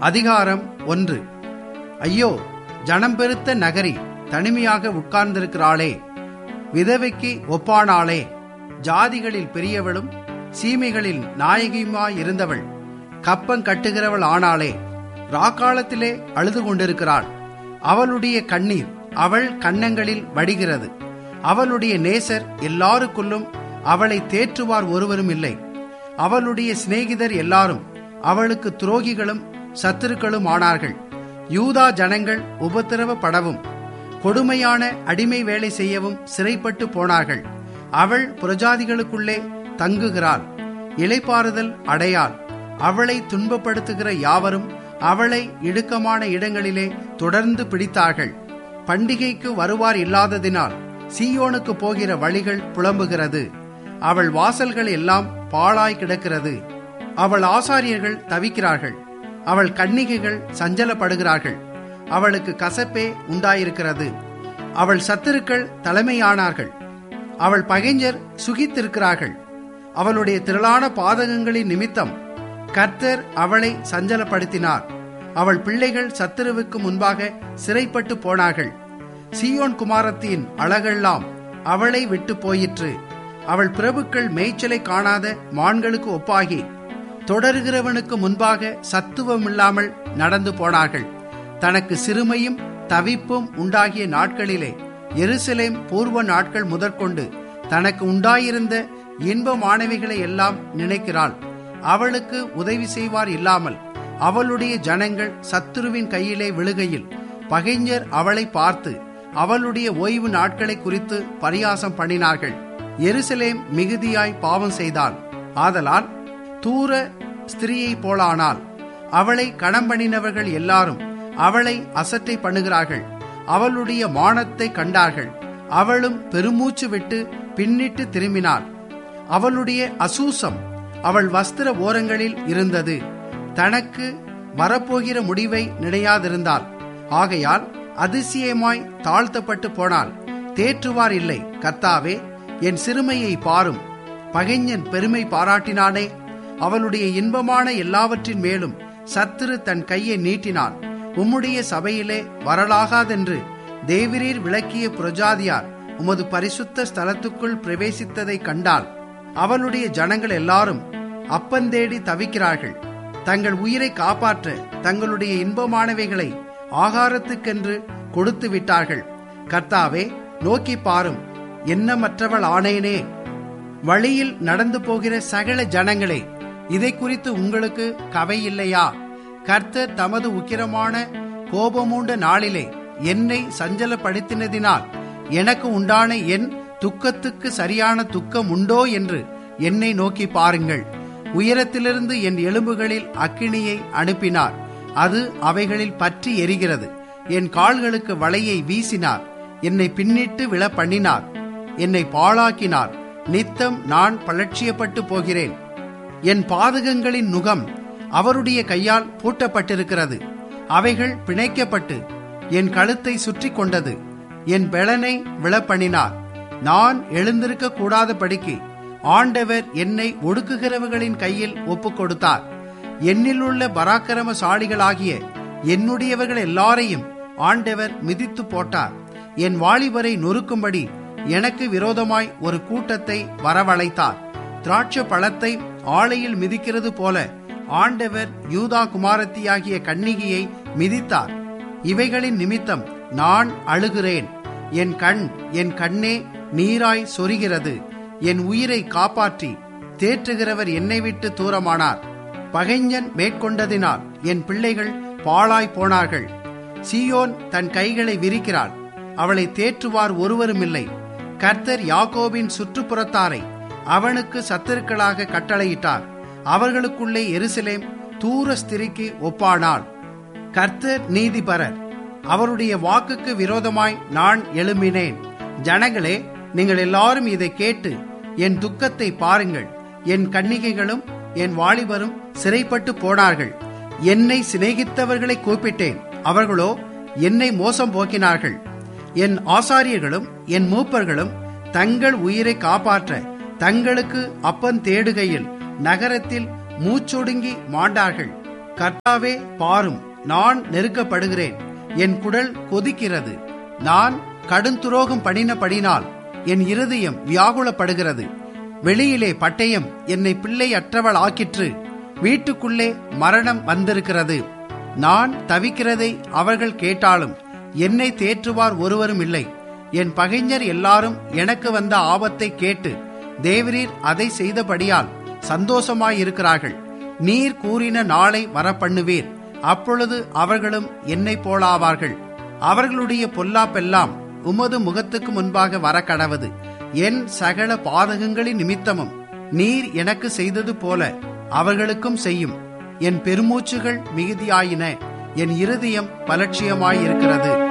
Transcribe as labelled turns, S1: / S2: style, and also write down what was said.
S1: அதிகாரம் ஒன்று ஐயோ ஜனம் பெருத்த நகரி தனிமையாக உட்கார்ந்திருக்கிறாளே விதவைக்கு ஒப்பானாளே ஜாதிகளில் பெரியவளும் சீமைகளில் நாயகியுமாயிருந்தவள் கப்பம் கட்டுகிறவள் ஆனாளே ராக்காலத்திலே அழுது கொண்டிருக்கிறாள் அவளுடைய கண்ணீர் அவள் கன்னங்களில் வடிகிறது அவளுடைய நேசர் எல்லாருக்குள்ளும் அவளை தேற்றுவார் ஒருவரும் இல்லை அவளுடைய சிநேகிதர் எல்லாரும் அவளுக்கு துரோகிகளும் சத்துருக்களும் ஆனார்கள் யூதா ஜனங்கள் உபத்திரவப்படவும் கொடுமையான அடிமை வேலை செய்யவும் சிறைப்பட்டு போனார்கள் அவள் புரஜாதிகளுக்குள்ளே தங்குகிறாள் இளைப்பாறுதல் அடையாள் அவளை துன்பப்படுத்துகிற யாவரும் அவளை இடுக்கமான இடங்களிலே தொடர்ந்து பிடித்தார்கள் பண்டிகைக்கு வருவார் இல்லாததினால் சீயோனுக்கு போகிற வழிகள் புலம்புகிறது அவள் வாசல்கள் எல்லாம் பாழாய் கிடக்கிறது அவள் ஆசாரியர்கள் தவிக்கிறார்கள் அவள் கன்னிகைகள் சஞ்சலப்படுகிறார்கள் அவளுக்கு கசப்பே உண்டாயிருக்கிறது அவள் சத்துருக்கள் தலைமையானார்கள் அவள் பகைஞர் சுகித்திருக்கிறார்கள் அவளுடைய திரளான பாதகங்களின் நிமித்தம் கர்த்தர் அவளை சஞ்சலப்படுத்தினார் அவள் பிள்ளைகள் சத்துருவுக்கு முன்பாக சிறைப்பட்டு போனார்கள் சீயோன் குமாரத்தின் அழகெல்லாம் அவளை விட்டு போயிற்று அவள் பிரபுக்கள் மேய்ச்சலை காணாத மான்களுக்கு ஒப்பாகி தொடருகிறவனுக்கு முன்பாக சத்துவமில்லாமல் நடந்து போனார்கள் தனக்கு சிறுமையும் தவிப்பும் உண்டாகிய நாட்களிலே எருசலேம் பூர்வ நாட்கள் முதற்கொண்டு தனக்கு உண்டாயிருந்த இன்பமானவைகளை எல்லாம் நினைக்கிறாள் அவளுக்கு உதவி செய்வார் இல்லாமல் அவளுடைய ஜனங்கள் சத்துருவின் கையிலே விழுகையில் பகைஞர் அவளை பார்த்து அவளுடைய ஓய்வு நாட்களை குறித்து பரியாசம் பண்ணினார்கள் எருசலேம் மிகுதியாய் பாவம் செய்தாள் ஆதலால் தூர ஸ்திரீயை போலானாள் அவளை கணம் பண்ணினவர்கள் எல்லாரும் அவளை அசட்டை பண்ணுகிறார்கள் அவளுடைய மானத்தை கண்டார்கள் அவளும் பெருமூச்சு விட்டு பின்னிட்டு திரும்பினாள் அவளுடைய அசூசம் அவள் வஸ்திர ஓரங்களில் இருந்தது தனக்கு வரப்போகிற முடிவை நினையாதிருந்தாள் ஆகையால் அதிசயமாய் தாழ்த்தப்பட்டு போனாள் தேற்றுவார் இல்லை கர்த்தாவே என் சிறுமையை பாரும் பகைஞன் பெருமை பாராட்டினானே அவளுடைய இன்பமான எல்லாவற்றின் மேலும் சத்துரு தன் கையை நீட்டினான் உம்முடைய சபையிலே வரலாகாதென்று தேவிரீர் விளக்கிய புரஜாதியார் உமது பரிசுத்த ஸ்தலத்துக்குள் பிரவேசித்ததை கண்டாள் அவளுடைய ஜனங்கள் எல்லாரும் அப்பந்தேடி தவிக்கிறார்கள் தங்கள் உயிரை காப்பாற்ற தங்களுடைய இன்பமானவைகளை ஆகாரத்துக்கென்று கொடுத்து விட்டார்கள் கர்த்தாவே நோக்கி பாரும் எண்ணமற்றவள் ஆனேனே வழியில் நடந்து போகிற சகல ஜனங்களே இதை குறித்து உங்களுக்கு கவை இல்லையா கர்த்தர் தமது உக்கிரமான கோபமூண்ட நாளிலே என்னை சஞ்சலப்படுத்தினதினால் எனக்கு உண்டான என் துக்கத்துக்கு சரியான துக்கம் உண்டோ என்று என்னை நோக்கி பாருங்கள் உயரத்திலிருந்து என் எலும்புகளில் அக்கினியை அனுப்பினார் அது அவைகளில் பற்றி எரிகிறது என் கால்களுக்கு வலையை வீசினார் என்னை பின்னிட்டு விழ பண்ணினார் என்னை பாழாக்கினார் நித்தம் நான் பலட்சியப்பட்டு போகிறேன் என் பாதகங்களின் நுகம் அவருடைய கையால் பூட்டப்பட்டிருக்கிறது அவைகள் பிணைக்கப்பட்டு என் கழுத்தை சுற்றி கொண்டது என் பெலனை விழப்பண்ணினார் நான் எழுந்திருக்க கூடாதபடிக்கு ஆண்டவர் என்னை ஒடுக்குகிறவர்களின் கையில் ஒப்புக் கொடுத்தார் என்னிலுள்ள பராக்கிரமசாலிகளாகிய என்னுடையவர்கள் எல்லாரையும் ஆண்டவர் மிதித்து போட்டார் என் வாலிபரை நொறுக்கும்படி எனக்கு விரோதமாய் ஒரு கூட்டத்தை வரவழைத்தார் திராட்ச பழத்தை ஆலையில் மிதிக்கிறது போல ஆண்டவர் யூதா குமாரத்தியாகிய கன்னிகையை மிதித்தார் இவைகளின் நிமித்தம் நான் அழுகிறேன் என் கண் என் கண்ணே நீராய் சொரிகிறது என் உயிரை காப்பாற்றி தேற்றுகிறவர் என்னை விட்டு தூரமானார் பகைஞன் மேற்கொண்டதினால் என் பிள்ளைகள் பாழாய் போனார்கள் சீயோன் தன் கைகளை விரிக்கிறாள் அவளை தேற்றுவார் ஒருவரும் இல்லை கர்த்தர் யாக்கோபின் சுற்றுப்புறத்தாரை அவனுக்கு சத்துருக்களாக கட்டளையிட்டார் அவர்களுக்குள்ளே எருசலேம் தூர ஸ்திரிக்கு ஒப்பானாள் கர்த்தர் நீதிபரர் அவருடைய வாக்குக்கு விரோதமாய் நான் எழும்பினேன் ஜனங்களே நீங்கள் எல்லாரும் இதை கேட்டு என் துக்கத்தை பாருங்கள் என் கன்னிகைகளும் என் வாலிபரும் சிறைப்பட்டு போனார்கள் என்னை சிநேகித்தவர்களை கூப்பிட்டேன் அவர்களோ என்னை மோசம் போக்கினார்கள் என் ஆசாரியர்களும் என் மூப்பர்களும் தங்கள் உயிரை காப்பாற்ற தங்களுக்கு அப்பன் தேடுகையில் நகரத்தில் மூச்சொடுங்கி மாண்டார்கள் கர்த்தாவே பாரும் நான் நெருக்கப்படுகிறேன் என் குடல் கொதிக்கிறது நான் கடுந்துரோகம் பண்ணினபடினால் என் இருதயம் வியாகுலப்படுகிறது வெளியிலே பட்டயம் என்னை பிள்ளை அற்றவள் ஆக்கிற்று வீட்டுக்குள்ளே மரணம் வந்திருக்கிறது நான் தவிக்கிறதை அவர்கள் கேட்டாலும் என்னை தேற்றுவார் ஒருவரும் இல்லை என் பகைஞர் எல்லாரும் எனக்கு வந்த ஆபத்தை கேட்டு தேவரீர் அதை செய்தபடியால் சந்தோஷமாயிருக்கிறார்கள் நீர் கூறின நாளை வரப்பண்ணுவீர் அப்பொழுது அவர்களும் என்னை போலாவார்கள் அவர்களுடைய பொல்லாப்பெல்லாம் உமது முகத்துக்கு முன்பாக வர கடவது என் சகல பாதகங்களின் நிமித்தமும் நீர் எனக்கு செய்தது போல அவர்களுக்கும் செய்யும் என் பெருமூச்சுகள் மிகுதியாயின என் இருதயம் பலட்சியமாயிருக்கிறது